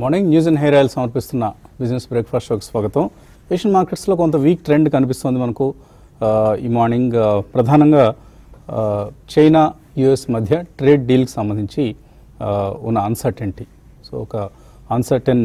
Morning news and hair oil సమర్పిస్తున్న business breakfast షోకి స్వాగతం ఏషియన్ మార్కెట్స్లో కొంత వీక్ ట్రెండ్ కనిపిస్తుంది మనకు ఆ, ఈ మార్నింగ్ ఆ, ప్రధానంగా ఆ, చైనా యుఎస్ మధ్య ట్రేడ్ డీల్కి సంబంధించి ఆ, ఉన్న అన్సర్టెంటీ సో ఒక అన్సర్టెన్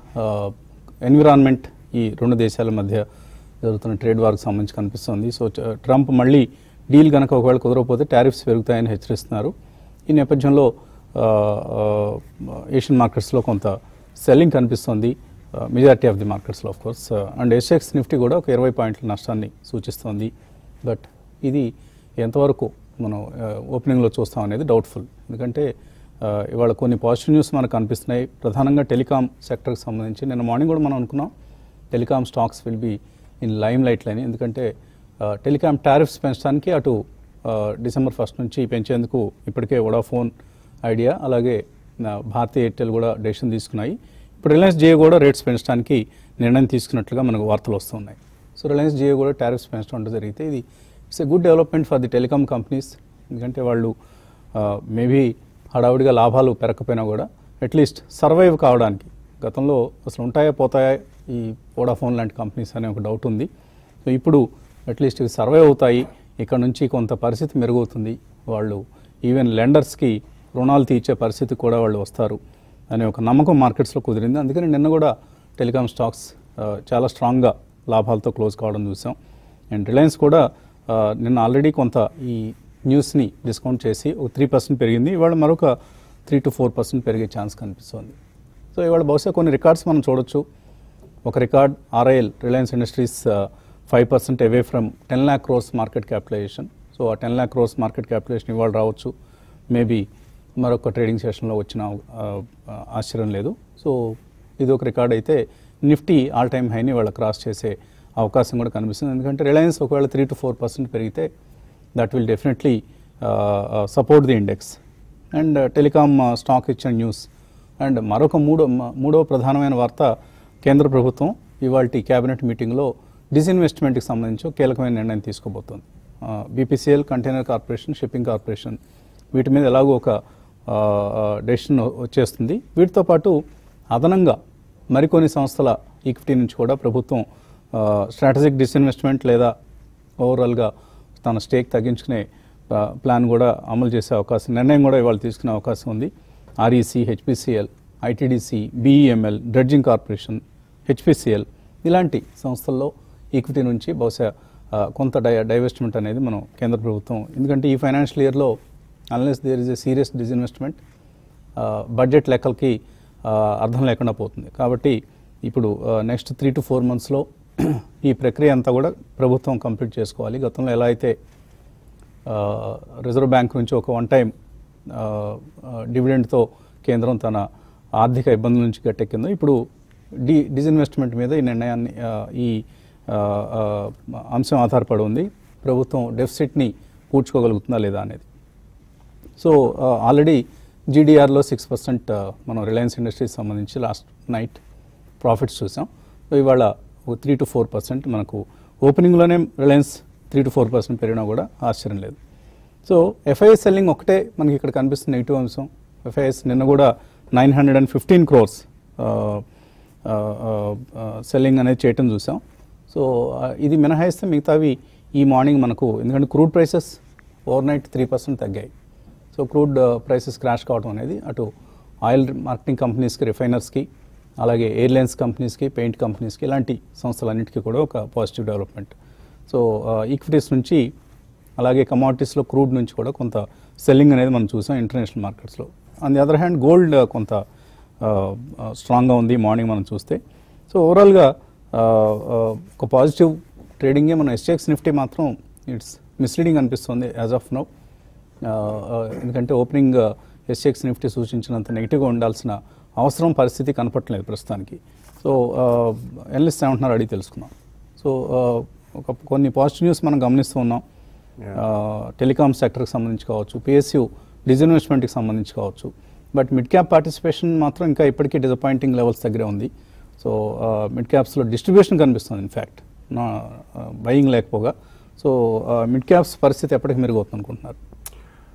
ఎన్విరాన్మెంట్ ఈ రెండు దేశాల మధ్య జరుగుతున్న ట్రేడ్ వార్కి సంబంధించి కనిపిస్తుంది సో చ- ట్రంప్ మళ్ళీ డీల్ కనుక ఒకవేళ కుదరకపోతే టారిఫ్స్ పెరుగుతాయని హెచ్చరిస్తున్నారు ఈ నేపథ్యంలో ఆ, ఆ, ఏషియన్ మార్కెట్స్లో కొంత సెల్లింగ్ కనిపిస్తుంది మెజారిటీ ఆఫ్ ది మార్కెట్స్లో of course and SX Nifty కూడా ఒక ఇరవై పాయింట్ల నష్టాన్ని సూచిస్తోంది బట్ ఇది ఎంతవరకు మనం ఓపెనింగ్లో చూస్తాం అనేది డౌట్ఫుల్ ఎందుకంటే ఆ, ఇవాళ కొన్ని పాజిటివ్ న్యూస్ మనకు కనిపిస్తున్నాయి ప్రధానంగా టెలికాం సెక్టర్కి సంబంధించి నిన్న మార్నింగ్ కూడా మనం అనుకున్నాం telecom stocks will be in లైమ్ లైట్లని ఎందుకంటే ఆ, టెలికాం టారిఫ్స్ పెంచడానికి అటు ఆ, డిసెంబర్ ఫస్ట్ నుంచి పెంచేందుకు ఇప్పటికే వడాఫోన్ ఐడియా అలాగే ఆ, భారతీ ఎయిర్టెల్ కూడా డెసిషన్ తీసుకున్నాయి ఇప్పుడు రిలయన్స్ జియో కూడా రేట్స్ పెంచడానికి నిర్ణయం తీసుకున్నట్లుగా మనకు వార్తలు వస్తున్నాయి సో రిలయన్స్ జియో కూడా టారిఫ్స్ పెంచడం అంటూ జరిగితే ఇది it's a good development for the telecom companies ఎందుకంటే వాళ్ళు మేబీ హడావుడిగా లాభాలు పెరగకపోయినా కూడా అట్లీస్ట్ సర్వైవ్ కావడానికి గతంలో అసలు ఉంటాయా పోతాయా ఈ వోడాఫోన్ లాంటి కంపెనీస్ అనే ఒక డౌట్ ఉంది సో ఇప్పుడు అట్లీస్ట్ ఇవి సర్వైవ్ అవుతాయి ఇక్కడ నుంచి కొంత పరిస్థితి మెరుగవుతుంది వాళ్ళు ఈవెన్ లెండర్స్కి రుణాలు తీర్చే పరిస్థితి కూడా వాళ్ళు వస్తారు అనే ఒక నమ్మకం మార్కెట్స్లో కుదిరింది అందుకని నిన్న కూడా టెలికాం స్టాక్స్ ఆ, చాలా స్ట్రాంగ్గా లాభాలతో క్లోజ్ కావడం చూసాం అండ్ రిలయన్స్ కూడా ఆ, నిన్న ఆల్రెడీ కొంత ఈ న్యూస్ని డిస్కౌంట్ చేసి ఒక త్రీ పర్సెంట్ పెరిగింది ఇవాళ మరొక త్రీ టు ఫోర్ పర్సెంట్ పెరిగే ఛాన్స్ కనిపిస్తుంది సో ఇవాళ బహుశా కొన్ని రికార్డ్స్ మనం చూడొచ్చు ఒక record RIL Reliance Industries five percent away from ten lakh crores market capitalisation so uh ten lakh crores market capitalisation ఇవాళ రావచ్చు మేబీ మరొక ట్రేడింగ్ సెషన్లో వచ్చిన ఆ, ఆ, ఆశ్చర్యం లేదు సో ఇది ఒక రికార్డ్ అయితే నిఫ్టీ ఆల్ టైమ్ హైని వాళ్ళ క్రాస్ చేసే అవకాశం కూడా కనిపిస్తుంది ఎందుకంటే రిలయన్స్ ఒకవేళ త్రీ టు ఫోర్ పర్సెంట్ పెరిగితే that will definitely support the index and telecom stock ఇచ్చిన న్యూస్ అండ్ మరొక మూడో మ- మూడో ప్రధానమైన వార్త కేంద్ర ప్రభుత్వం ఇవాళ క్యాబినెట్ మీటింగ్లో డిస్ఇన్వెస్ట్మెంట్కి సంబంధించి ఒక కీలకమైన నిర్ణయం తీసుకోబోతోంది బీపీసీఎల్ కంటైనర్ కార్పొరేషన్ షిప్పింగ్ కార్పొరేషన్ వీటి మీద ఎలాగో ఒక డెసిషన్ వచ్చేస్తుంది వీటితో పాటు అదనంగా మరికొన్ని సంస్థల ఈక్విటీ నుంచి కూడా ప్రభుత్వం స్ట్రాటజిక్ డిస్ఇన్వెస్ట్మెంట్ లేదా ఓవరాల్గా తన స్టేక్ తగ్గించుకునే ఆ, ప్లాన్ కూడా అమలు చేసే అవకాశం నిర్ణయం కూడా ఇవాళ తీసుకునే అవకాశం ఉంది REC HPCL ITDC BEML Dredging Corporation HPCL ఇలాంటి సంస్థల్లో ఈక్విటీ నుంచి బహుశా ఆ, కొంత డై డైవెస్ట్మెంట్ అనేది మనం కేంద్ర ప్రభుత్వం ఎందుకంటే ఈ ఫైనాన్షియల్ ఇయర్లో unless there is a serious disinvestment budget లెక్కలకి ఆ, అర్థం లేకుండా పోతుంది కాబట్టి ఇప్పుడు నెక్స్ట్ త్రీ టు ఫోర్ మంత్స్లో ఈ ప్రక్రియ అంతా కూడా ప్రభుత్వం కంప్లీట్ చేసుకోవాలి గతంలో ఎలా అయితే ఆ, రిజర్వ్ బ్యాంక్ నుంచి ఒక వన్ టైం ఆ, ఆ, డివిడెండ్తో కేంద్రం తన ఆర్థిక ఇబ్బందుల నుంచి గట్టెక్కిందో ఇప్పుడు డి డిజిన్వెస్ట్మెంట్ మీద ఈ నిర్ణయాన్ని ఆ, ఈ ఆ, ఆ, అంశం ఆధారపడి ఉంది ప్రభుత్వం డెఫిసిట్ని పూడ్చుకోగలుగుతుందా లేదా అనేది సో ఆల్రెడీ జీడీఆర్లో సిక్స్ పర్సెంట్ మనం రిలయన్స్ ఇండస్ట్రీస్ సంబంధించి లాస్ట్ నైట్ ప్రాఫిట్స్ చూసాం సో ఇవాళ ఒక త్రీ టు ఫోర్ పర్సెంట్ మనకు ఓపెనింగ్లోనే Reliance three to four percent పెరిగినా కూడా ఆశ్చర్యం లేదు సో ఎఫ్ఐఎస్ సెల్లింగ్ ఒకటే మనకి ఇక్కడ కనిపిస్తున్న నెగిటివ్ అంశం ఎఫ్ఐఎస్ నిన్న కూడా nine hundred and fifteen crores selling అనేది చేయటం చూసాం సో ఆ, ఇది మినహాయిస్తే మిగతావి ఈ మార్నింగ్ మనకు ఎందుకంటే crude prices overnight three percent తగ్గాయి సో క్రూడ్ ప్రైసెస్ క్రాష్ కావడం అనేది అటు ఆయిల్ మార్కెటింగ్ కంపెనీస్కి రిఫైనర్స్కి అలాగే ఎయిర్లైన్స్ కంపెనీస్కి పెయింట్ కంపెనీస్కి ఇలాంటి సంస్థలన్నిటికీ కూడా ఒక పాజిటివ్ డెవలప్మెంట్ సో ఈక్విటీస్ నుంచి అలాగే కమాడిటీస్లో క్రూడ్ నుంచి కూడా కొంత సెల్లింగ్ అనేది మనం చూసాం ఇంటర్నేషనల్ మార్కెట్స్లో on the other hand gold కొంత స్ట్రాంగ్గా ఉంది మార్నింగ్ మనం చూస్తే సో ఓవరాల్గా ఒక పాజిటివ్ ట్రేడింగే మన ఎస్టెక్స్ నిఫ్టీ మాత్రం ఇట్స్ మిస్లీడింగ్ అనిపిస్తుంది యాజ్ ఆఫ్ నౌ ఎందుకంటే ఓపెనింగ్ ఎస్ఎక్స్ నిఫ్టీ సూచించినంత నెగిటివ్గా ఉండాల్సిన అవసరం పరిస్థితి కనపట్లేదు ప్రస్తుతానికి సో ఎనలిస్ట్ ఏమంటున్నారు అడిగి తెలుసుకుందాం సో ఒక కొన్ని పాజిటివ్ న్యూస్ మనం గమనిస్తూ ఉన్నాం టెలికాం సెక్టర్కి సంబంధించి కావచ్చు పిఎస్యు డిజిన్వెస్ట్మెంట్కి సంబంధించి కావచ్చు బట్ మిడ్ క్యాప్ పార్టిసిపేషన్ మాత్రం ఇంకా ఇప్పటికీ డిసప్పాయింటింగ్ లెవెల్స్ దగ్గరే ఉంది సో మిడ్ క్యాప్స్లో డిస్ట్రిబ్యూషన్ కనిపిస్తుంది ఇన్ఫ్యాక్ట్ నా బయింగ్ లేకపోగా సో మిడ్ క్యాప్స్ పరిస్థితి ఎప్పటికి మెరుగవుతుంది అనుకుంటున్నారు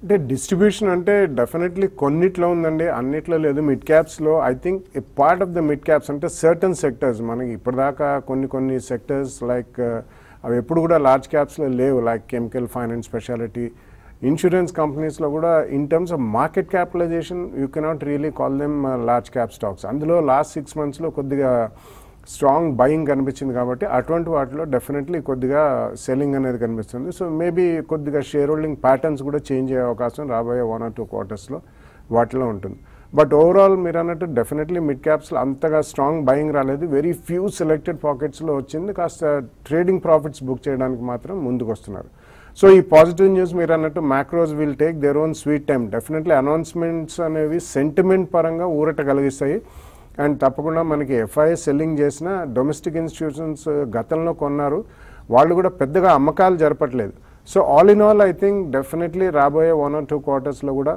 అంటే డిస్ట్రిబ్యూషన్ అంటే డెఫినెట్లీ కొన్నిట్లో ఉందండి అన్నిట్లో లేదు మిడ్ క్యాప్స్లో I think a part of the mid caps అంటే సర్టన్ సెక్టర్స్ మనకి ఇప్పటిదాకా కొన్ని కొన్ని సెక్టర్స్ లైక్ అవి ఎప్పుడు కూడా లార్జ్ క్యాప్స్లో లేవు like chemical finance speciality insurance కంపెనీస్లో కూడా in terms of market capitalisation you cannot really call them large cap stocks అందులో లాస్ట్ సిక్స్ మంత్స్లో కొద్దిగా స్ట్రాంగ్ బయింగ్ కనిపించింది కాబట్టి అటువంటి వాటిలో డెఫినెట్లీ కొద్దిగా సెల్లింగ్ అనేది కనిపిస్తుంది సో మేబీ కొద్దిగా షేర్ హోల్డింగ్ ప్యాటర్న్స్ కూడా చేంజ్ అయ్యే అవకాశం రాబోయే వన్ ఆర్ టూ క్వార్టర్స్లో వాటిలో ఉంటుంది బట్ ఓవరాల్ మీరు అన్నట్టు డెఫినెట్లీ మిడ్ క్యాప్స్లో అంతగా స్ట్రాంగ్ బయింగ్ రాలేదు వెరీ ఫ్యూ సెలెక్టెడ్ పాకెట్స్లో వచ్చింది కాస్త ట్రేడింగ్ ప్రాఫిట్స్ బుక్ చేయడానికి మాత్రం ముందుకు వస్తున్నారు సో ఈ పాజిటివ్ న్యూస్ మీరు అన్నట్టు macros will take their own sweet time definitely announcements అనేవి సెంటిమెంట్ పరంగా ఊరట కలిగిస్తాయి అండ్ తప్పకుండా మనకి ఎఫ్ఐ సెల్లింగ్ చేసిన డొమెస్టిక్ ఇన్స్టిట్యూషన్స్ గతంలో కొన్నారు వాళ్ళు కూడా పెద్దగా అమ్మకాలు జరపట్లేదు so all in all I think definitely రాబోయే వన్ ఆర్ టూ క్వార్టర్స్లో కూడా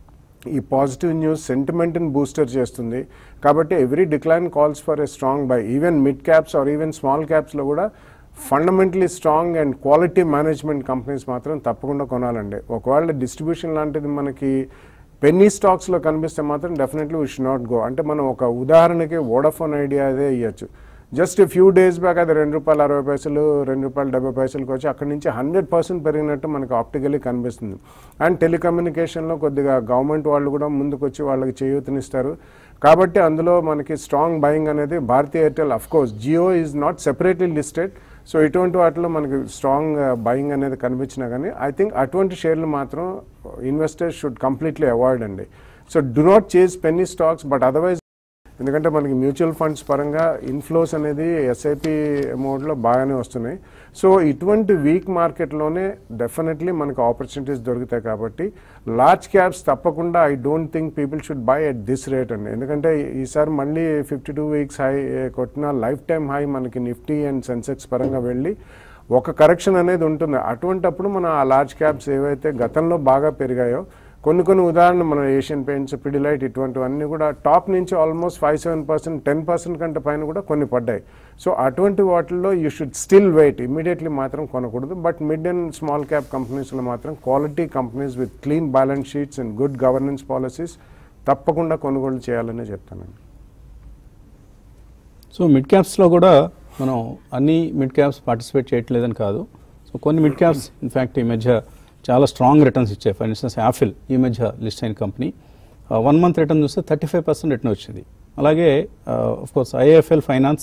ఈ పాజిటివ్ న్యూస్ సెంటిమెంట్ని బూస్టర్ చేస్తుంది కాబట్టి every decline calls for a strong buy even mid caps or even small క్యాప్స్లో కూడా fundamentally strong and quality management companies మాత్రం తప్పకుండా కొనాలండి ఒకవేళ డిస్ట్రిబ్యూషన్ లాంటిది మనకి పెన్నీ స్టాక్స్లో కనిపిస్తే మాత్రం definitely we should not go అంటే మనం ఒక ఉదాహరణకి వోడాఫోన్ ఐడియా అదే ఇవ్వచ్చు జస్ట్ ఫ్యూ డేస్ బ్యాక్ అది రెండు రూపాయల అరవై పైసలు రెండు రూపాయల డెబ్బై పైసలకి వచ్చి అక్కడి నుంచి హండ్రెడ్ పర్సెంట్ పెరిగినట్టు మనకు ఆప్టికలీ కనిపిస్తుంది అండ్ టెలికమ్యూనికేషన్లో కొద్దిగా గవర్నమెంట్ వాళ్ళు కూడా ముందుకు వచ్చి వాళ్ళకి చేయూతనిస్తారు కాబట్టి అందులో మనకి స్ట్రాంగ్ బయింగ్ అనేది Bharti Airtel of course Jio is not separately listed so ఇటువంటి వాటిలో మనకి స్ట్రాంగ్ బయింగ్ అనేది కనిపించినా కానీ ఐ థింక్ అటువంటి షేర్లు మాత్రం ఇన్వెస్టర్స్ షుడ్ కంప్లీట్లీ అవాయిడ్ అండి so do not chase penny stocks but otherwise ఎందుకంటే మనకి మ్యూచువల్ ఫండ్స్ పరంగా ఇన్ఫ్లోస్ అనేది ఎస్ఐపి మోడ్లో బాగానే వస్తున్నాయి సో ఇటువంటి వీక్ మార్కెట్లోనే డెఫినెట్లీ మనకు ఆపర్చునిటీస్ దొరుకుతాయి కాబట్టి లార్జ్ క్యాప్స్ తప్పకుండా I don't think people should buy at this rate అండి ఎందుకంటే ఈసారి మళ్ళీ ఫిఫ్టీ టూ వీక్స్ హై కొట్టిన లైఫ్ టైం హై మనకి నిఫ్టీ అండ్ సెన్సెక్స్ పరంగా వెళ్ళి ఒక కరెక్షన్ అనేది ఉంటుంది అటువంటప్పుడు మనం ఆ లార్జ్ క్యాప్స్ ఏవైతే గతంలో బాగా పెరిగాయో కొన్ని కొన్ని ఉదాహరణ మన ఏషియన్ పెయింట్స్ పిడిలైట్ ఇటువంటివన్నీ కూడా టాప్ నుంచి almost five seven percent ten percent కంటే పైన కూడా కొన్ని పడ్డాయి సో అటువంటి వాటిల్లో you should still wait immediately మాత్రం కొనకూడదు but mid and small cap కంపెనీస్లో మాత్రం quality companies with clean balance sheets and good governance policies తప్పకుండా కొనుగోలు చేయాలనే చెప్తానండి సో మిడ్ క్యాప్స్లో కూడా మనం అన్ని మిడ్ క్యాప్స్ పార్టిసిపేట్ చేయట్లేదని కాదు సో కొన్ని మిడ్ క్యాప్స్ ఇన్ఫ్యాక్ట్ ఈ మధ్య చాలా స్ట్రాంగ్ రిటర్న్స్ ఇచ్చాయి ఫర్ ఇన్స్టెన్స్ యాపిల్ ఈ మధ్య లిస్ట్ అయిన కంపెనీ వన్ మంత్ రిటర్న్ చూస్తే థర్టీ ఫైవ్ పర్సెంట్ రిటర్న్ వచ్చింది అలాగే ఆఫ్ కోర్స్ ఐఏఎఫ్ఎల్ ఫైనాన్స్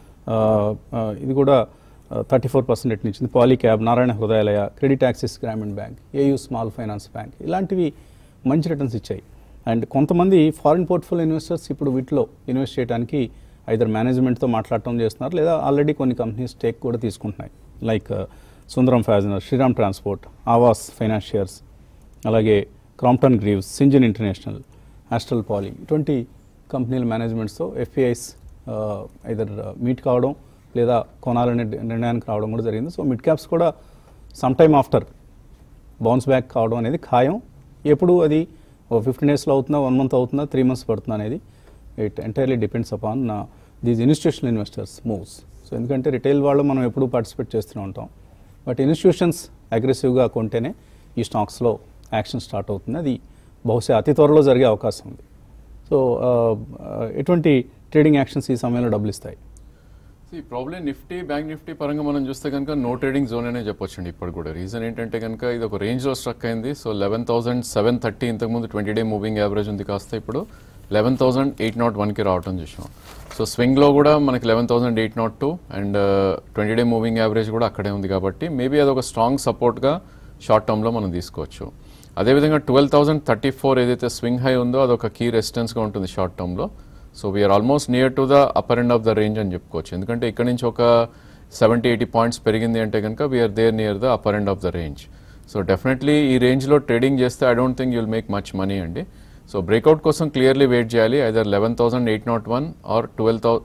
ఇది కూడా థర్టీ ఫోర్ పర్సెంట్ రిటర్న్ ఇచ్చింది Polycab Narayana Hrudayalaya credit access Grameen bank AU small finance bank ఇలాంటివి మంచి రిటర్న్స్ ఇచ్చాయి అండ్ కొంతమంది ఫారిన్ పోర్ట్ఫోలియో ఇన్వెస్టర్స్ ఇప్పుడు వీటిలో ఇన్వెస్ట్ చేయడానికి ఐదర్ మేనేజ్మెంట్తో మాట్లాడటం చేస్తున్నారు లేదా ఆల్రెడీ కొన్ని కంపెనీస్ టేక్ కూడా తీసుకుంటున్నాయి like Sundaram fasteners Shriram transport Aavas financiers అలాగే Crompton Greaves Syngene international Astral poly ఇటువంటి కంపెనీల మేనేజ్మెంట్స్తో ఎఫ్పిఐస్ ఐదర్ మీట్ కావడం లేదా కొనాలనే నిర్ణయానికి రావడం కూడా జరిగింది సో మిడ్ క్యాప్స్ కూడా some time after bounce back కావడం అనేది ఖాయం ఎప్పుడు అది ఓ ఫిఫ్టీన్ డేస్లో అవుతుందా వన్ మంత్ అవుతుందా త్రీ మంత్స్ పడుతుందా అనేది it entirely depends upon these institutional investors moves so ఎందుకంటే రిటైల్ వాళ్ళు మనం ఎప్పుడు పార్టిసిపేట్ చేస్తూనే ఉంటాం బట్ ఇన్స్టిట్యూషన్స్ అగ్రెసివ్గా కొంటేనే ఈ స్టాక్స్లో యాక్షన్ స్టార్ట్ అవుతుంది అది బహుశా అతి త్వరలో జరిగే అవకాశం ఉంది సో ఎటువంటి ట్రేడింగ్ యాక్షన్స్ ఈ సమయంలో డబ్బులు ఇస్తాయి ఈ ప్రాబ్లం నిఫ్టీ బ్యాంక్ నిఫ్టీ పరంగా మనం చూస్తే కనుక నో ట్రేడింగ్ జోన్ అనే చెప్పొచ్చండి ఇప్పుడు కూడా రీజన్ ఏంటంటే కనుక ఇది ఒక రేంజ్లో స్ట్రక్ అయింది so eleven thousand seven thirty ఇంతకుముందు ట్వంటీ డే మూవింగ్ యావరేజ్ ఉంది కాస్త ఇప్పుడు లెవెన్ థౌసండ్ ఎయిట్ నాట్ వన్కి రావటం చూసాం సో స్వింగ్లో కూడా మనకి eleven thousand eight nought two and twenty day moving average కూడా అక్కడే ఉంది కాబట్టి మేబీ అది ఒక స్ట్రాంగ్ సపోర్ట్గా షార్ట్ టర్మ్లో మనం తీసుకోవచ్చు అదేవిధంగా ట్వెల్వ్ థౌసండ్ థర్టీ ఫోర్ ఏదైతే స్వింగ్ హై ఉందో అదొక కీ రెసిస్టెన్స్గా ఉంటుంది షార్ట్ టర్మ్లో so we're almost near to the upper end of the range అని చెప్పుకోవచ్చు ఎందుకంటే ఇక్కడ నుంచి ఒక సెవెంటీ ఎయిటీ పాయింట్స్ పెరిగింది అంటే కనుక we're there near the upper end of the range so definitely ఈ రేంజ్లో ట్రేడింగ్ చేస్తే I don't think you'll make much money అండి సో బ్రేక్అవుట్ కోసం క్లియర్లీ వెయిట్ చేయాలి either eleven thousand eight nought one or twelve thou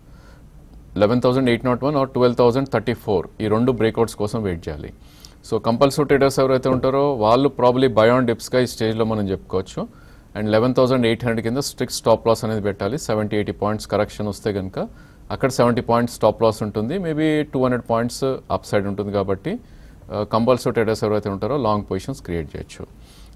eleven thousand eight nought one or twelve thousand thirty four ఈ రెండు breakouts కోసం wait చేయాలి so compulsory traders ఎవరైతే ఉంటారో వాళ్ళు ప్రాబ్లీ బయాన్ డిప్స్గా ఈ స్టేజ్లో మనం చెప్పుకోవచ్చు and eleven thousand eight hundred కింద స్ట్రిక్ట్ స్టాప్ లాస్ అనేది పెట్టాలి సెవెంటీ ఎయిటీ పాయింట్స్ కరెక్షన్ వస్తే కనుక అక్కడ సెవెంటీ పాయింట్స్ స్టాప్ లాస్ ఉంటుంది maybe two hundred points upside ఉంటుంది కాబట్టి కంపల్సరీ ట్రేడర్స్ ఎవరైతే ఉంటారో లాంగ్ పొజిషన్స్ క్రియేట్ చేయొచ్చు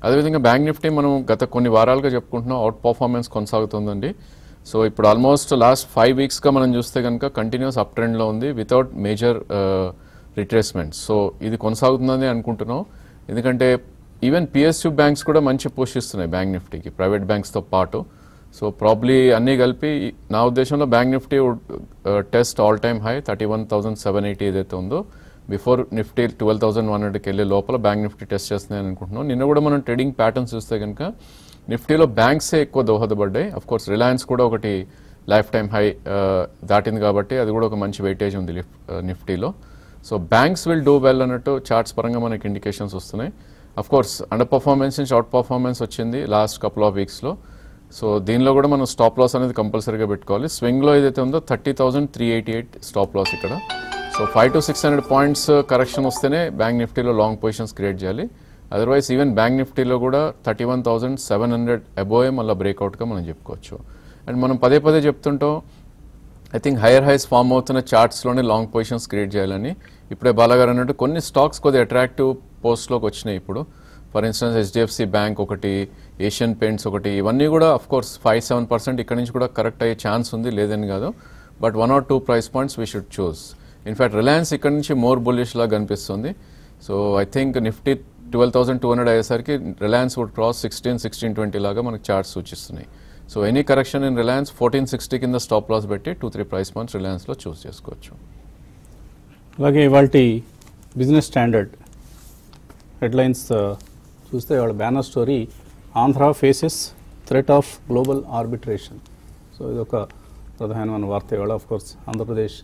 అదేవిధంగా బ్యాంక్ నిఫ్టీ మనం గత కొన్ని వారాలుగా చెప్పుకుంటున్నాం అవుట్ పర్ఫార్మెన్స్ కొనసాగుతుందండి సో ఇప్పుడు ఆల్మోస్ట్ లాస్ట్ ఫైవ్ వీక్స్గా మనం చూస్తే కనుక కంటిన్యూస్ అప్ ట్రెండ్లో ఉంది వితౌట్ మేజర్ రిట్రేస్మెంట్ సో ఇది కొనసాగుతుందని అనుకుంటున్నాం ఎందుకంటే ఈవెన్ పిఎస్యు బ్యాంక్స్ కూడా మంచి పుష్ ఇస్తున్నాయి బ్యాంక్ నిఫ్టీకి ప్రైవేట్ బ్యాంక్స్తో పాటు సో ప్రాబ్లీ అన్నీ కలిపి నా ఉద్దేశంలో bank Nifty test all time high thirty one thousand seven eighty ఏదైతే ఉందో before Nifty twelve thousand one హండ్రెడ్కి వెళ్ళే లోపల బ్యాంక్ నిఫ్టీ టెస్ట్ చేస్తున్నాయని అనుకుంటున్నాం నిన్న కూడా మనం ట్రేడింగ్ ప్యాటర్న్స్ చూస్తే కనుక నిఫ్టీలో బ్యాంక్సే ఎక్కువ దోహదపడ్డాయి అఫ్ కోర్స్ రిలయన్స్ కూడా ఒకటి లైఫ్ టైం హై దాటింది కాబట్టి అది కూడా ఒక మంచి వెయిటేజ్ ఉంది లిఫ్- ఆ, నిఫ్టీలో so banks will do well అన్నట్టు చార్ట్స్ పరంగా మనకి ఇండికేషన్స్ వస్తున్నాయి అఫ్ కోర్స్ అండర్ పర్ఫార్మెన్స్ నుంచి అవుట్ పర్ఫార్మెన్స్ వచ్చింది లాస్ట్ కపుల్ ఆఫ్ వీక్స్లో సో దీనిలో కూడా మనం స్టాప్ లాస్ అనేది కంపల్సరీగా పెట్టుకోవాలి స్వింగ్లో ఏదైతే ఉందో thirty thousand three eighty eight stop loss ఇక్కడ so five to six hundred points correction వస్తేనే బ్యాంక్ నిఫ్టీలో లాంగ్ పొజిషన్స్ క్రియేట్ చేయాలి అదర్వైజ్ ఈవెన్ బ్యాంక్ నిఫ్టీలో కూడా thirty one thousand seven hundred above మళ్ళీ బ్రేక్అవుట్గా మనం చెప్పుకోవచ్చు అండ్ మనం పదే పదే చెప్తుంటాం I think higher highs form అవుతున్న చార్ట్స్లోనే లాంగ్ పొజిషన్స్ క్రియేట్ చేయాలని ఇప్పుడే బాలాగారు అన్నట్టు కొన్ని స్టాక్స్ కొద్దిగా అట్రాక్టివ్ పోస్ట్లోకి వచ్చినాయి ఇప్పుడు ఫర్ ఇన్స్టెన్స్ హెచ్డిఎఫ్సి బ్యాంక్ ఒకటి ఏషియన్ పెయింట్స్ ఒకటి ఇవన్నీ కూడా of course five seven percent ఇక్కడ నుంచి కూడా కరెక్ట్ అయ్యే ఛాన్స్ ఉంది లేదని కాదు but one or two price points we should choose in fact Reliance ఇక్కడ నుంచి మోర్ బుల్లిష్ లాగా కనిపిస్తుంది so I think Nifty twelve thousand two hundred అయ్యేసరికి Reliance would cross sixteen sixteen twenty లాగా మనకి చార్ట్స్ సూచిస్తున్నాయి so any correction in Reliance fourteen sixty కింద stop loss పెట్టి టూ త్రీ ప్రైస్ పాయింట్స్ రిలయన్స్లో చూస్ చేసుకోవచ్చు అలాగే ఇవాళ బిజినెస్ స్టాండర్డ్ హెడ్లైన్స్ చూస్తే వాళ్ళ banner story Andhra faces threat of global arbitration so ఇది ఒక ప్రధానమైన వార్త ఇవాళ ఆఫ్ కోర్స్ ఆంధ్రప్రదేశ్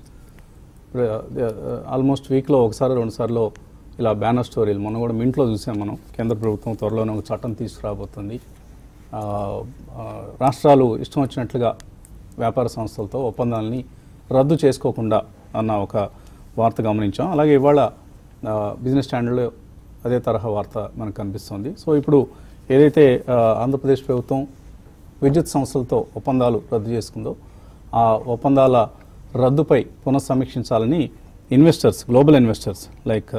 ఆల్మోస్ట్ వీక్లో ఒకసారి రెండుసార్లు ఇలా బ్యానర్ స్టోరీలు మొన్న కూడా మింట్లో చూసాం మనం కేంద్ర ప్రభుత్వం త్వరలోనే ఒక చట్టం తీసుకురాబోతుంది ఆ, ఆ, రాష్ట్రాలు ఇష్టం వచ్చినట్లుగా వ్యాపార సంస్థలతో ఒప్పందాలని రద్దు చేసుకోకుండా అన్న ఒక వార్త గమనించాం అలాగే ఇవాళ ఆ, బిజినెస్ స్టాండర్డ్లో అదే తరహా వార్త మనకు కనిపిస్తుంది సో ఇప్పుడు ఏదైతే ఆ, ఆంధ్రప్రదేశ్ ప్రభుత్వం విద్యుత్ సంస్థలతో ఒప్పందాలు రద్దు చేసుకుందో ఆ ఒప్పందాల రద్దుపై పునఃసమీక్షించాలని investors global investors like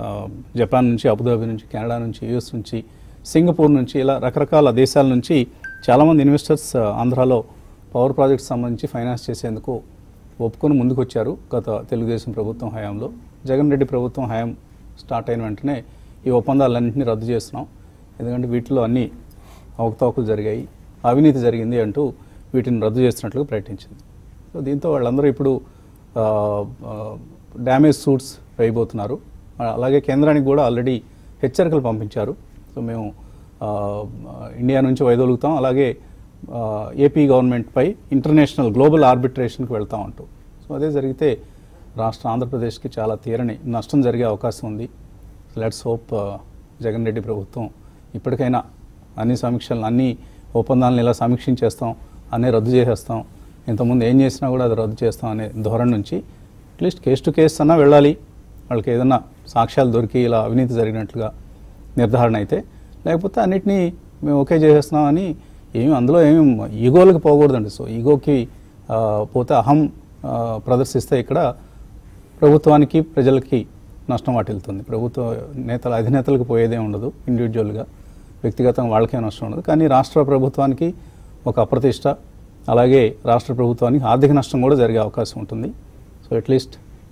Japan నుంచి అబుదాబి నుంచి కెనడా నుంచి యుఎస్ నుంచి సింగపూర్ నుంచి ఇలా రకరకాల దేశాల నుంచి చాలామంది ఇన్వెస్టర్స్ ఆ, ఆంధ్రాలో పవర్ ప్రాజెక్ట్స్ సంబంధించి ఫైనాన్స్ చేసేందుకు ఒప్పుకొని ముందుకొచ్చారు గత తెలుగుదేశం ప్రభుత్వం హయాంలో జగన్ రెడ్డి ప్రభుత్వం హయాం స్టార్ట్ అయిన వెంటనే ఈ ఒప్పందాలన్నింటినీ రద్దు చేస్తున్నాం ఎందుకంటే వీటిలో అన్ని అవకతవకలు జరిగాయి అవినీతి జరిగింది అంటూ వీటిని రద్దు చేస్తున్నట్లుగా ప్రకటించింది సో దీంతో వాళ్ళందరూ ఇప్పుడు ఆ, ఆ, డ్యామేజ్ సూట్స్ వేయబోతున్నారు ఆ, అలాగే కేంద్రానికి కూడా ఆల్రెడీ హెచ్చరికలు పంపించారు సో మేము ఆ, ఇండియా నుంచి వైదొలుగుతాం అలాగే ఆ, ఏపీ గవర్నమెంట్పై ఇంటర్నేషనల్ గ్లోబల్ ఆర్బిట్రేషన్కి వెళ్తాం అంటూ సో అదే జరిగితే రాష్ట్ర ఆంధ్రప్రదేశ్కి చాలా తీరని నష్టం జరిగే అవకాశం ఉంది లెట్స్ హోప్ జగన్ రెడ్డి ప్రభుత్వం ఇప్పటికైనా అన్ని సమీక్షలను అన్ని ఒప్పందాలను ఇలా సమీక్షించేస్తాం అన్నీ రద్దు చేసేస్తాం ఇంతకుముందు ఏం చేసినా కూడా అది రద్దు చేస్తాం అనే ధోరణి నుంచి అట్లీస్ట్ కేస్ టు కేస్ అన్నా వెళ్ళాలి వాళ్ళకి ఏదైనా సాక్ష్యాలు దొరికి ఇలా అవినీతి జరిగినట్లుగా నిర్ధారణ అయితే లేకపోతే అన్నిటినీ మేము ఓకే చేసేస్తున్నాం అని ఏమి అందులో ఏమి ఈగోలకు పోకూడదండి సో ఈగోకి ఆ, పోతే అహం ఆ, ప్రదర్శిస్తే ఇక్కడ ప్రభుత్వానికి ప్రజలకి నష్టం వాటిల్తుంది ప్రభుత్వ నేతల అధినేతలకు పోయేదే ఉండదు ఇండివిజువల్గా వ్యక్తిగతంగా వాళ్ళకే నష్టం ఉండదు కానీ రాష్ట్ర ప్రభుత్వానికి ఒక అప్రతిష్ట అలాగే రాష్ట్ర ప్రభుత్వానికి ఆర్థిక నష్టం కూడా జరిగే అవకాశం ఉంటుంది సో అట్లీస్ట్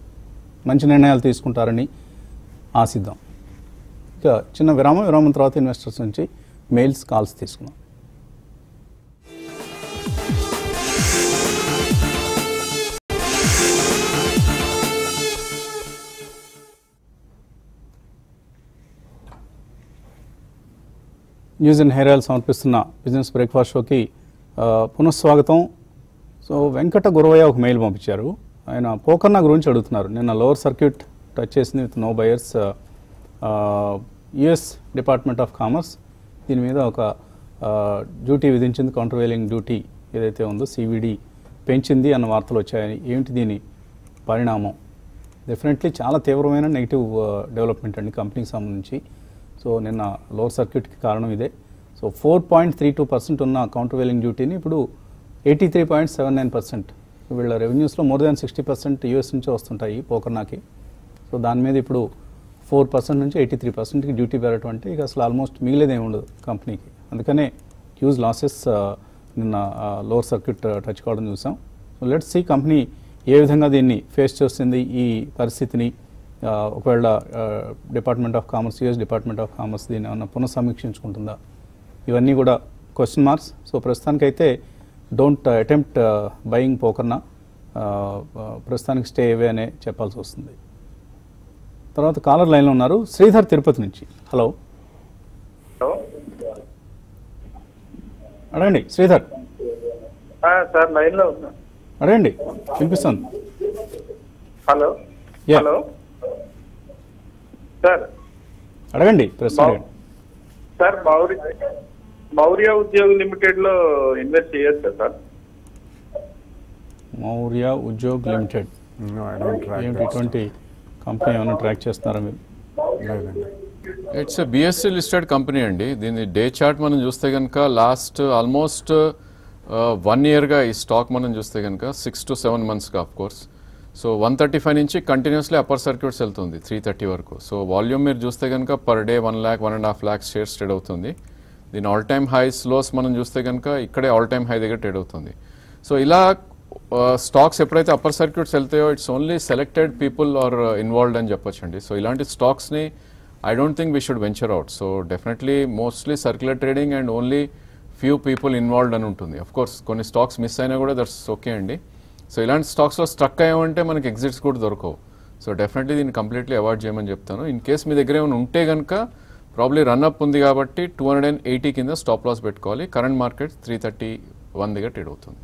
మంచి నిర్ణయాలు తీసుకుంటారని ఆశిద్దాం ఇక చిన్న విరామం విరామం తర్వాత ఇన్వెస్టర్స్ నుంచి మెయిల్స్ కాల్స్ తీసుకుందాం న్యూస్ అండ్ హెయిర్ ఆయిల్ సమర్పిస్తున్న బిజినెస్ బ్రేక్ఫాస్ట్ షోకి ఆ, పునఃస్వాగతం సో వెంకట గురవయ్య ఒక మెయిల్ పంపించారు ఆయన పోకర్నా గురించి అడుగుతున్నారు నిన్న లోవర్ సర్క్యూట్ టచ్ చేసింది with no buyers US department of commerce దీని మీద ఒక డ్యూటీ విధించింది కౌంటర్వేలింగ్ డ్యూటీ ఏదైతే ఉందో సివిడి పెంచింది అన్న వార్తలు వచ్చాయని ఏమిటి దీని పరిణామం డెఫినెట్లీ చాలా తీవ్రమైన నెగిటివ్ డెవలప్మెంట్ అండి కంపెనీకి సంబంధించి సో నిన్న లోవర్ సర్క్యూట్కి కారణం ఇదే so four point three two percent ఉన్న కౌంటర్వేలింగ్ డ్యూటీని ఇప్పుడు eighty three point seven nine percent వీళ్ళ రెవెన్యూస్లో more than sixty percent US నుంచి వస్తుంటాయి పోకర్నాకి సో దాని మీద ఇప్పుడు ఫోర్ పర్సెంట్ నుంచి ఎయిటీ త్రీ పర్సెంట్కి డ్యూటీ పెరగటం అంటే ఇక అసలు ఆల్మోస్ట్ మిగిలేదేమి ఉండదు కంపెనీకి అందుకనే హ్యూజ్ లాసెస్ నిన్న లోవర్ సర్క్యూట్ టచ్ కావడం చూసాం సో లెట్స్ సి కంపెనీ ఏ విధంగా దీన్ని ఫేస్ చేస్తుంది ఈ పరిస్థితిని ఆ, ఒకవేళ department of commerce US department of commerce దీన్ని ఏమన్నా పునఃసమీక్షించుకుంటుందా ఇవన్నీ కూడా క్వశ్చన్ మార్క్స్ సో ప్రస్తుతానికైతే డోంట్ అటెంప్ట్ బయింగ్ పోకర్నా ప్రస్తుతానికి స్టే అవే అనే చెప్పాల్సి వస్తుంది తర్వాత కాలర్ లైన్లో ఉన్నారు శ్రీధర్ తిరుపతి నుంచి హలో హలో అడగండి శ్రీధర్ ఆ, సార్ లైన్ లో ఉన్నా అడగండి వినిపిస్తుంది హలో Yeah. హలో సార్ అడగండి ప్రశ్న మౌ- అడగండి సార్ మౌర్య మౌర్య ఉద్యోగ్ లిమిటెడ్ లో ఇన్వెస్ట్ చేయొచ్చా sir Maurya Udyog limited No, I don't track ఏమిటి that ఇటువంటి కంపెనీ ఏమైనా ట్రాక్ చేస్తున్నారా మీరు stuff. లేదండి ఇట్స్ బిఎస్సి లిస్టెడ్ కంపెనీ అండి దీని డే చార్ట్ మనం చూస్తే కనుక లాస్ట్ ఆల్మోస్ట్ వన్ ఇయర్గా ఈ స్టాక్ మనం చూస్తే కనుక సిక్స్ టు సెవెన్ మంత్స్గా of course so one thirty five నుంచి కంటిన్యూస్లీ అప్పర్ సర్క్యూట్స్ వెళ్తుంది త్రీ థర్టీ వరకు సో వాల్యూమ్ మీరు చూస్తే కనుక per day one lakh one and half lakhs shares trade అవుతుంది దీని ఆల్ టైమ్ హైస్ లోస్ మనం చూస్తే కనుక ఇక్కడే ఆల్ టైమ్ హై దగ్గర ట్రేడ్ అవుతుంది సో ఇలా స్టాక్స్ ఎప్పుడైతే అప్పర్ సర్క్యూట్స్ వెళ్తాయో it's only selected people are involved అని చెప్పొచ్చండి సో ఇలాంటి స్టాక్స్ని I don't think we should venture out so definitely mostly circular trading and only few people involved అని ఉంటుంది అఫ్ కోర్స్ కొన్ని స్టాక్స్ మిస్ అయినా కూడా దట్స్ ఓకే అండి సో ఇలాంటి స్టాక్స్లో స్ట్రక్ అయ్యామంటే మనకి ఎగ్జిట్స్ కూడా దొరకవు సో డెఫినెట్లీ దీన్ని కంప్లీట్లీ అవాయిడ్ చేయమని చెప్తాను ఇన్ కేస్ మీ దగ్గర ఏమైనా ఉంటే కనుక ప్రాబ్లీ రన్అప్ ఉంది కాబట్టి టూ హండ్రెడ్ అండ్ ఎయిటీ కింద స్టాప్ లాస్ పెట్టుకోవాలి current market three thirty one దగ్గర ట్రేడ్ అవుతుంది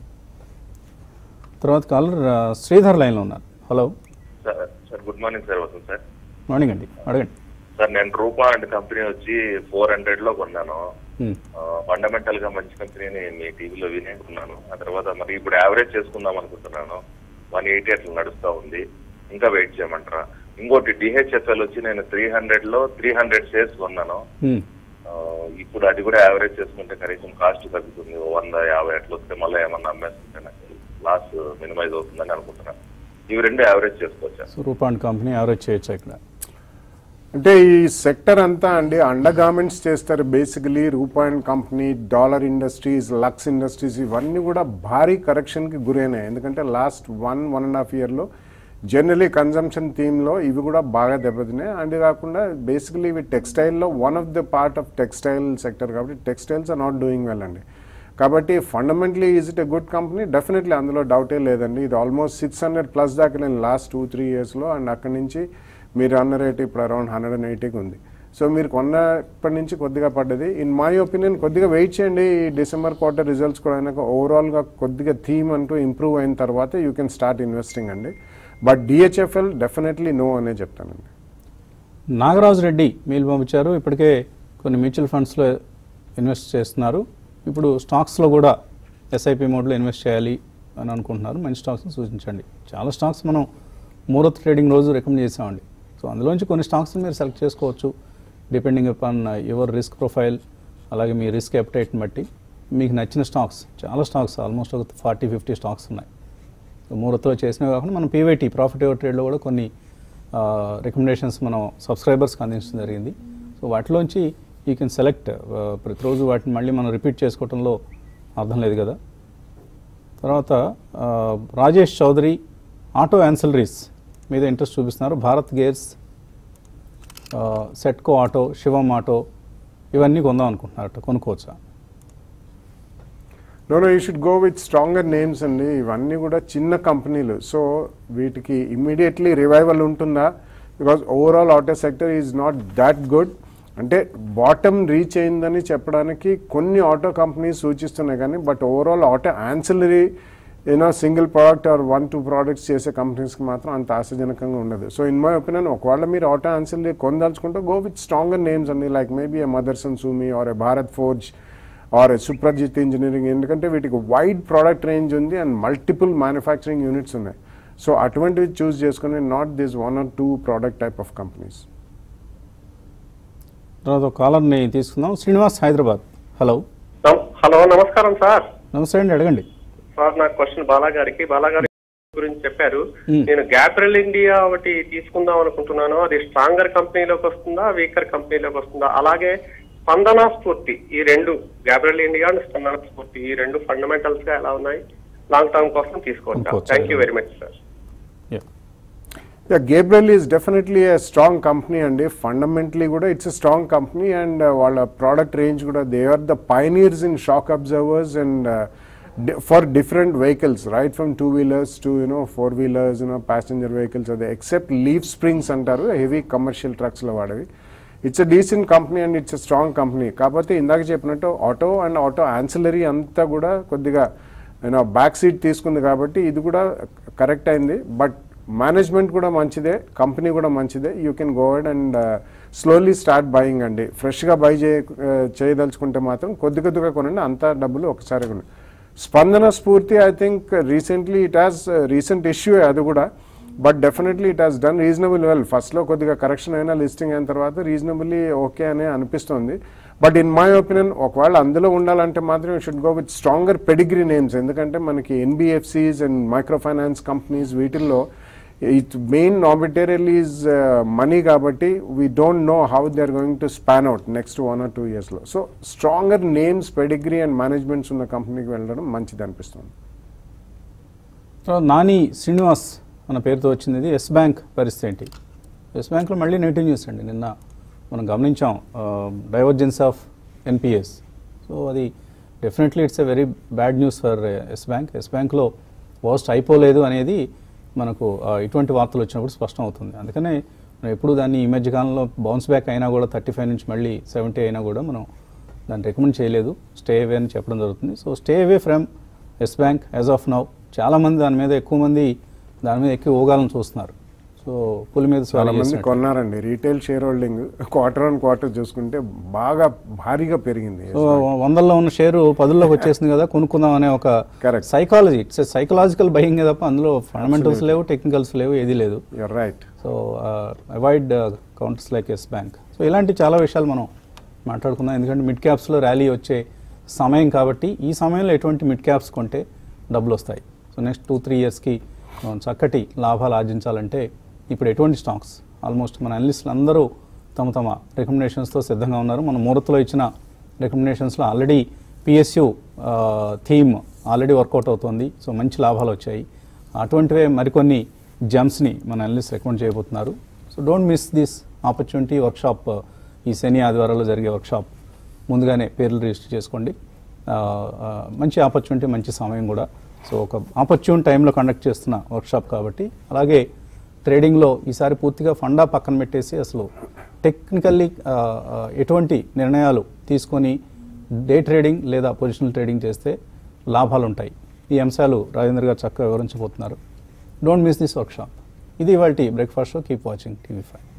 తర్వాత కాలర్ ఆ, శ్రీధర్ లైన్లో ఉన్నారు hello sir sir good morning sir Vasant sir morning అండి అడగండి సార్ నేను రూపా అండ్ కంపెనీ వచ్చి ఫోర్ హండ్రెడ్ లో కొన్నాను Hmm. ఫండమెంటల్ గా మంచి కంపెనీని మీ టీవీలో వినే కొన్నాను ఆ తర్వాత మరి ఇప్పుడు యావరేజ్ చేసుకుందాం అనుకుంటున్నాను వన్ ఎయిటీ అట్లా నడుస్తా ఉంది ఇంకా వెయిట్ చేయమంటారా ఇంకోటి డిహెచ్ఎఫ్ఎల్ వచ్చి నేను త్రీ హండ్రెడ్ లో త్రీ హండ్రెడ్ షేర్స్ కొన్నాను Hmm. ఆ, ఇప్పుడు అది కూడా యావరేజ్ చేసుకుంటే కనీసం కాస్ట్ తగ్గుతుంది ఓ వంద యాభై అట్లా వస్తే మళ్ళీ ఏమన్నా అమ్మేస్తుంటే నాకు లాస్ మినిమైజ్ అవుతుందని అనుకుంటున్నాను ఇవి రెండు యావరేజ్ చేసుకోవచ్చా so Rupa and company average చేయొచ్చు ఇక్కడ అంటే ఈ సెక్టర్ అంతా అండి అండర్ గార్మెంట్స్ చేస్తారు basically Rupa and company Dollar industries Lux industries ఇవన్నీ కూడా భారీ కరెక్షన్కి గురైనాయి ఎందుకంటే last one one and half ఇయర్లో జనరలీ కన్జంప్షన్ థీమ్లో ఇవి కూడా బాగా దెబ్బతిన్నాయి అండ్ కాకుండా బేసికలీ ఇవి టెక్స్టైల్లో one of the part of textile sector కాబట్టి textiles are not doing well అండి కాబట్టి fundamentally is it a good company definitely అందులో డౌటే లేదండి ఇది ఆల్మోస్ట్ సిక్స్ హండ్రెడ్ ప్లస్ దాకా నేను లాస్ట్ టూ త్రీ ఇయర్స్లో అండ్ అక్కడి నుంచి మీరు అన్న రేట్ ఇప్పుడు అరౌండ్ హండ్రెడ్ అండ్ ఎయిటీకి ఉంది సో మీరు కొన్నప్పటి నుంచి కొద్దిగా పడ్డది ఇన్ మై ఒపీనియన్ కొద్దిగా వెయిట్ చేయండి ఈ డిసెంబర్ క్వార్టర్ రిజల్ట్స్ కూడా అయినాక ఓవరాల్గా కొద్దిగా థీమ్ అంటూ ఇంప్రూవ్ అయిన తర్వాత యూ కెన్ స్టార్ట్ ఇన్వెస్టింగ్ అండి బట్ డిహెచ్ఎఫ్ఎల్ డెఫినెట్లీ నో అనే చెప్తానండి నాగరాజు రెడ్డి మీరు పంపించారు ఇప్పటికే కొన్ని మ్యూచువల్ ఫండ్స్లో ఇన్వెస్ట్ చేస్తున్నారు ఇప్పుడు స్టాక్స్లో కూడా ఎస్ఐపి మోడ్లో ఇన్వెస్ట్ చేయాలి అని అనుకుంటున్నారు మంచి స్టాక్స్ సూచించండి చాలా స్టాక్స్ మనం మూరత్ ట్రేడింగ్ రోజు రికమెండ్ చేసామండి సో అందులోంచి కొన్ని స్టాక్స్ మీరు సెలెక్ట్ చేసుకోవచ్చు depending upon your risk profile అలాగే మీ రిస్క్ అప్టైట్ని బట్టి మీకు నచ్చిన స్టాక్స్ చాలా స్టాక్స్ ఆల్మోస్ట్ ఒక ఫార్టీ ఫిఫ్టీ స్టాక్స్ ఉన్నాయి సో మూరత్లో చేసినవి కాకుండా మనం పీవైటీ ప్రాఫిట్ ఎవర్ ట్రేడ్లో కూడా కొన్ని రికమెండేషన్స్ మనం సబ్స్క్రైబర్స్కి అందించడం జరిగింది సో వాటిలోంచి యూ కెన్ సెలెక్ట్ ప్రతిరోజు వాటిని మళ్ళీ మనం రిపీట్ చేసుకోవడంలో అర్థం లేదు కదా తర్వాత ఆ, రాజేష్ చౌదరి ఆటో యాన్సలరీస్ మీద ఇంట్రెస్ట్ చూపిస్తున్నారు భారత్ గేర్స్ ఆ, సెట్కో ఆటో శివం ఆటో ఇవన్నీ కొందాం అనుకుంటున్నారట కొనుక్కోవచ్చా no no you should go with stronger names అండి ఇవన్నీ కూడా చిన్న కంపెనీలు సో వీటికి ఇమ్మీడియట్లీ రివైవల్ ఉంటుందా because overall auto sector is not that good అంటే బాటమ్ రీచ్ అయిందని చెప్పడానికి కొన్ని ఆటో కంపెనీస్ సూచిస్తున్నాయి కానీ బట్ ఓవరాల్ ఆటో యాన్సిలరీ ఏదో single product or one two products చేసే కంపెనీస్కి మాత్రం అంత ఆశాజనకంగా ఉండదు సో ఇన్ మై ఒపీనియన్ ఒకవేళ మీరు ఆటో యాన్సిలరీ కొనదలుచుకుంటే గో విత్ స్ట్రాంగర్ నేమ్స్ అండి like maybe a Motherson Sumi or a Bharat forge or Suprajit engineering ఎందుకంటే వీటికి వైడ్ ప్రోడక్ట్ రేంజ్ ఉంది అండ్ మల్టిపుల్ మ్యానుఫ్యాక్చరింగ్ యూనిట్స్ ఉన్నాయి సో అటువంటివి చూస్ చేసుకుని not this one or two product type of companies తర్వాత ఒక కాలర్ని తీసుకుందాం శ్రీనివాస్ హైదరాబాద్ హలో హలో నమస్కారం సార్ నమస్తే అండి అడగండి సార్ నా క్వశ్చన్ బాలా గారికి బాలా గారి గురించి చెప్పారు నేను గ్యాబ్రల్ ఇండియా ఒకటి తీసుకుందాం అనుకుంటున్నాను అది స్ట్రాంగర్ కంపెనీలోకి వస్తుందా వీకర్ కంపెనీలోకి వస్తుందా అలాగే స్పందన స్ఫూర్తి ఈ రెండు గ్యాబ్రల్ ఇండియా అండ్ స్పందన స్ఫూర్తి ఈ రెండు ఫండమెంటల్స్ గా ఎలా ఉన్నాయి లాంగ్ టర్మ్ కోసం తీసుకోవచ్చా అనుకోవచ్చా? Thank you very much sir Yeah. Yeah Gabriel is definitely a strong company అండి ఫండమెంటలీ కూడా it's a strong company and వాళ్ళ ప్రోడక్ట్ రేంజ్ కూడా they are the pioneers in shock absorbers and for different vehicles right from two wheelers to you know four wheelers you know passenger vehicles అదే except leaf springs అంటారు heavy commercial ట్రక్స్లో వాడేవి it's a decent company and it's a strong company కాకపోతే ఇందాక చెప్పినట్టు auto and auto ancillary అంతా కూడా కొద్దిగా యూనో బ్యాక్ సీట్ తీసుకుంది కాబట్టి ఇది కూడా కరెక్ట్ అయింది బట్ మేనేజ్మెంట్ కూడా మంచిదే కంపెనీ కూడా మంచిదే you can go add and slowly start buying అండి ఫ్రెష్గా బై చేయ చేయదలుచుకుంటే మాత్రం కొద్ది కొద్దిగా కొనండి అంతా డబ్బులు ఒకసారి కొనండి Spandana Sphoorty I think recently it has recent issue అది కూడా but definitely it has done reasonable well ఫస్ట్లో కొద్దిగా కరెక్షన్ అయినా లిస్టింగ్ అయిన తర్వాత రీజనబుల్లీ ఓకే అని అనిపిస్తుంది బట్ ఇన్ మై ఒపీనియన్ ఒకవేళ అందులో ఉండాలంటే మాత్రం should go with stronger pedigree names ఎందుకంటే మనకి NBFCs and micro finance companies వీటిల్లో ఇట్ మెయిన్ నామిటేరియల్ ఈజ్ మనీ కాబట్టి we don't know how they are going to span out next one or two ఇయర్స్లో so stronger names pedigree and managements ఉన్న కంపెనీకి వెళ్ళడం మంచిది అనిపిస్తుంది తర్వాత నాని శ్రీనివాస్ అన్న పేరుతో వచ్చింది ఇది ఎస్ బ్యాంక్ పరిస్థితి ఏంటి ఎస్ బ్యాంక్లో మళ్ళీ నెగిటివ్ న్యూస్ అండి నిన్న మనం గమనించాం డైవర్జెన్స్ ఆఫ్ ఎన్పిఎస్ సో అది డెఫినెట్లీ it's a very bad news for Yes bank Yes బ్యాంక్లో వర్స్ట్ అయిపోలేదు అనేది మనకు ఆ, ఇటువంటి వార్తలు వచ్చినప్పుడు స్పష్టం అవుతుంది అందుకనే మనం ఎప్పుడు దాన్ని ఈ మధ్య కాలంలో బౌన్స్ బ్యాక్ అయినా కూడా థర్టీ ఫైవ్ నుంచి మళ్ళీ సెవెంటీ అయినా కూడా మనం దాన్ని రికమెండ్ చేయలేదు స్టే అవే అని చెప్పడం జరుగుతుంది so stay away from Yes bank as of now చాలామంది దాని మీద ఎక్కువ మంది దాని మీద ఎక్కువ ఊగాలని చూస్తున్నారు సో పులి మీద చాలా స్వారీ మంది చేసినట్టు. కొన్నారండి retail share holding quarter on quarter చూసుకుంటే బాగా భారీగా పెరిగింది సో వందల్లో ఉన్న షేరు పదుల్లోకి వచ్చేసింది కదా కొనుక్కుందాం అనే ఒక Correct. Psychology it's psychological buying తప్ప అందులో ఫండమెంటల్స్ లేవు టెక్నికల్స్ లేవు ఏది లేదు you're right so avoid counters like Yes bank so ఇలాంటి చాలా విషయాలు మనం మాట్లాడుకుందాం ఎందుకంటే మిడ్ క్యాప్స్లో ర్యాలీ వచ్చే సమయం కాబట్టి ఈ సమయంలో ఎటువంటి మిడ్ క్యాప్స్ కొంటే డబ్బులు వస్తాయి సో నెక్స్ట్ టూ త్రీ ఇయర్స్కి మనం చక్కటి లాభాలు ఆర్జించాలంటే ఇప్పుడు ఎటువంటి స్టాక్స్ ఆల్మోస్ట్ మన అనలిస్టులు అందరూ తమ తమ రికమెండేషన్స్తో సిద్ధంగా ఉన్నారు మన ముహూర్తంలో ఇచ్చిన రికమెండేషన్స్లో already PSU theme already work out అవుతుంది సో మంచి లాభాలు వచ్చాయి అటువంటివే మరికొన్ని జమ్స్ని మన అనలిస్ట్ రికమెండ్ చేయబోతున్నారు so don't miss this opportunity workshop ఈ శని ఆదివారాల్లో జరిగే వర్క్షాప్ ముందుగానే పేర్లు రిజిస్టర్ చేసుకోండి ఆ, ఆ, మంచి ఆపర్చునిటీ మంచి సమయం కూడా సో ఒక ఆపర్చున్ టైంలో కండక్ట్ చేస్తున్న వర్క్షాప్ కాబట్టి అలాగే ట్రేడింగ్లో ఈసారి పూర్తిగా ఫండా పక్కన పెట్టేసి అసలు టెక్నికల్లీ ఆ, ఆ, ఎటువంటి నిర్ణయాలు తీసుకొని డే ట్రేడింగ్ లేదా పొజిషనల్ ట్రేడింగ్ చేస్తే లాభాలు ఉంటాయి ఈ అంశాలు రాజేంద్ర గారు చక్కగా వివరించబోతున్నారు డోంట్ మిస్ దిస్ వర్క్షాప్ ఇది ఇవాళ breakfast show keep watching TV five